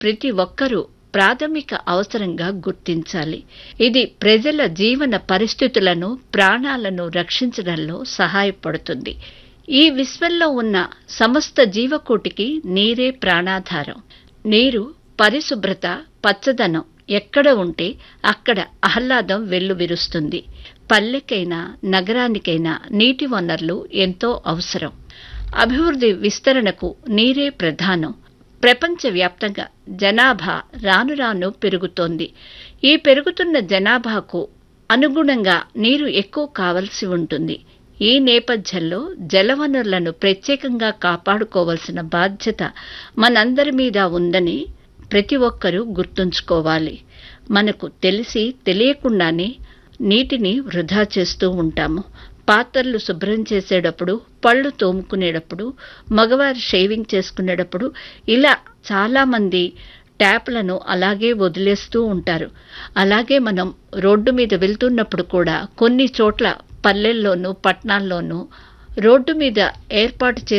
ప్రతి ఒక్కరూ ప్రాథమిక అవసరంగా గుర్తించాలి ఇది ప్రజల జీవన పరిస్థితులను ప్రాణాలను రక్షించడంలో సహాయపడుతుంది ఈ విశ్వంలో ఉన్న సమస్త జీవకోటికి నీరే ప్రాణాధారం నీరు పరిశుభ్రత పచ్చదనం ఎక్కడ ఉంటే అక్కడ ఆహ్లాదం వెల్లువిరుస్తుంది పల్లెకైనా నగరానికైనా నీటి వనరులు ఎంతో అవసరం అభివృద్ధి విస్తరణకు నీరే ప్రధానం ప్రపంచవ్యాప్తంగా జనాభా రాను రాను పెరుగుతోంది ఈ పెరుగుతున్న జనాభాకు అనుగుణంగా నీరు ఎక్కువ కావలసి ఉంటుంది ఈ నేపథ్యంలో జలవనరులను ప్రత్యేకంగా కాపాడుకోవాల్సిన బాధ్యత మనందరి మీద ఉందని ప్రతి ఒక్కరూ గుర్తుంచుకోవాలి మనకు తెలిసి తెలియకుండానే నీటిని వృధా చేస్తూ ఉంటాము పాత్రలు శుభ్రం చేసేటప్పుడు పళ్ళు తోముకునేటప్పుడు మగవారు షేవింగ్ చేసుకునేటప్పుడు ఇలా చాలామంది ట్యాప్లను అలాగే వదిలేస్తూ ఉంటారు అలాగే మనం రోడ్డు మీద వెళ్తున్నప్పుడు కూడా కొన్ని చోట్ల పల్లెల్లోనూ పట్టణాల్లోనూ రోడ్డు మీద ఏర్పాటు చేసిన